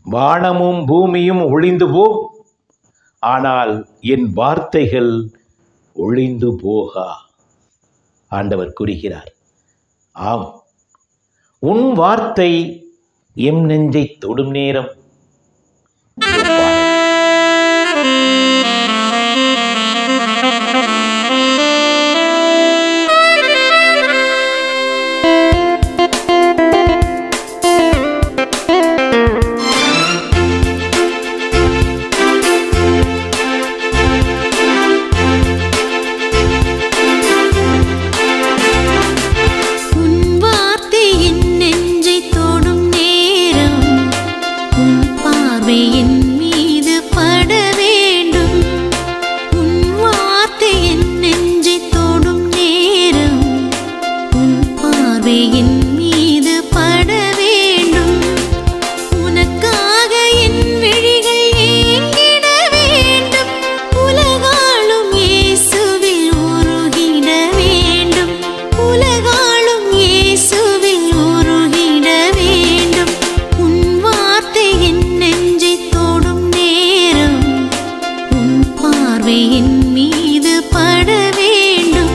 வானமும் பூமியும் ஒளிந்து போம் ஆனால் என் வார்த்தைகள் ஒளிந்து போகா ஆண்டவர் கூறுகிறார் ஆம் உன் வார்த்தை எம் நெஞ்சை தொடும் நேரம் இதோ பாரு. உன் வார்த்தை என் நெஞ்சை தொடும் நேரம் உன் பார்வை என் மீது பட வேண்டும் உன் வார்த்தை என் நெஞ்சை தொடும் நேரம் உன் பார்வை என் மீது பட வேண்டும் உனக்காக என் விழிகள் ஏங்கிட வேண்டும் உலகாளும் இயேசுவில் உருகிட வேண்டும் உலகாளும் இயேசுவில் உருகிட வேண்டும் உன் வார்த்தை என் நெஞ்சை தொடும் நேரம் உன் பார்வை என் மீது பட வேண்டும்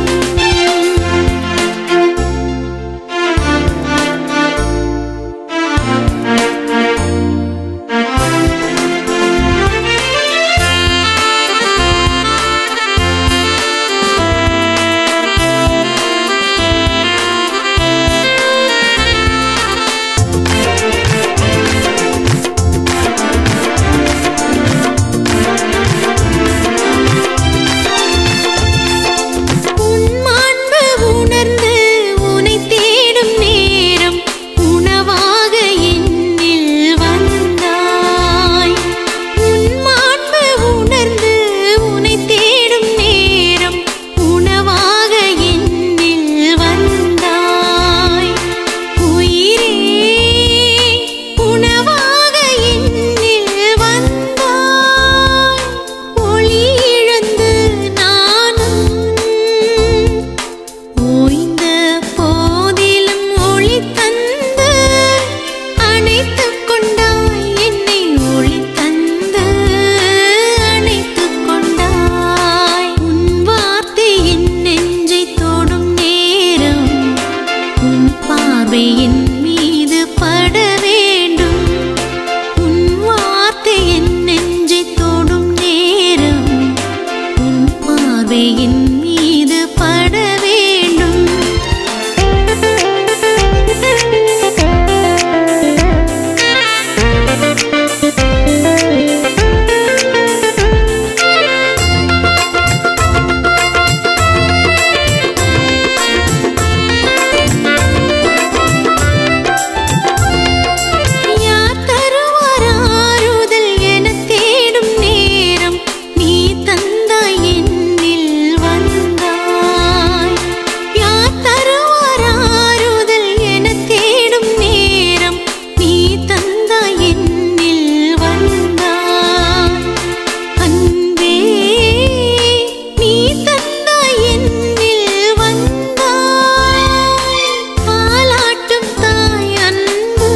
உன் மாண்பு உணர்ந்து உனை தேடும் நேரம் உணவாக என்னில் வந்தாய் உன் மாண்பு உணர்ந்து உனை தேடும் நேரம் உணவாக என்னில் வந்தாய் உயிரே உணவாக என்னில் வந்தாய் ஒளி இழந்து நானும் ஓய்ந்த போதிலும் ஒளி தந்து அணைத்துக் கொண்டாய் என்னை ஒளி தந்து அணைத்துக் கொண்டாய் உன் வார்த்தை என் நெஞ்சை தொடும் நேரம் உன் பார்வை என் மீது பட வேண்டும் உன் வார்த்தை என் நெஞ்சை தொடும் நேரம் உன் பார்வை என் மீது பட வேண்டும் யார் தருவார் ஆறுதல் எனத் தேடும் நேரம் நீ தந்தாய் என்னில் வந்தாய் யார் தருவார் ஆறுதல் எனத் தேடும் நேரம் நீ தந்தாய் என்னில் வந்தாய் அன்பே நீ தந்தாய் என்னில் வந்தாய் பாலாட்டும் தாய் அன்பு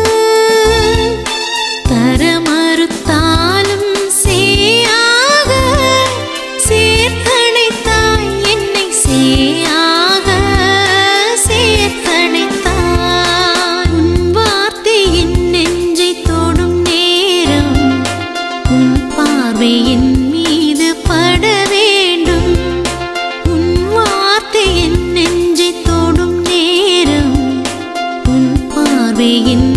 தர மறுத்தாலும் சேயாக சேர்த்தணைத்தாய் என்னை சேயாக சேர்த்தணைத்தாய் உன் வார்த்தை என் நெஞ்சை தொடும் நேரம் உன் பார்வை என் மீது பட வேண்டும் உன் வார்த்தை என் நெஞ்சை தொடும் நேரம் உன் பார்வை என்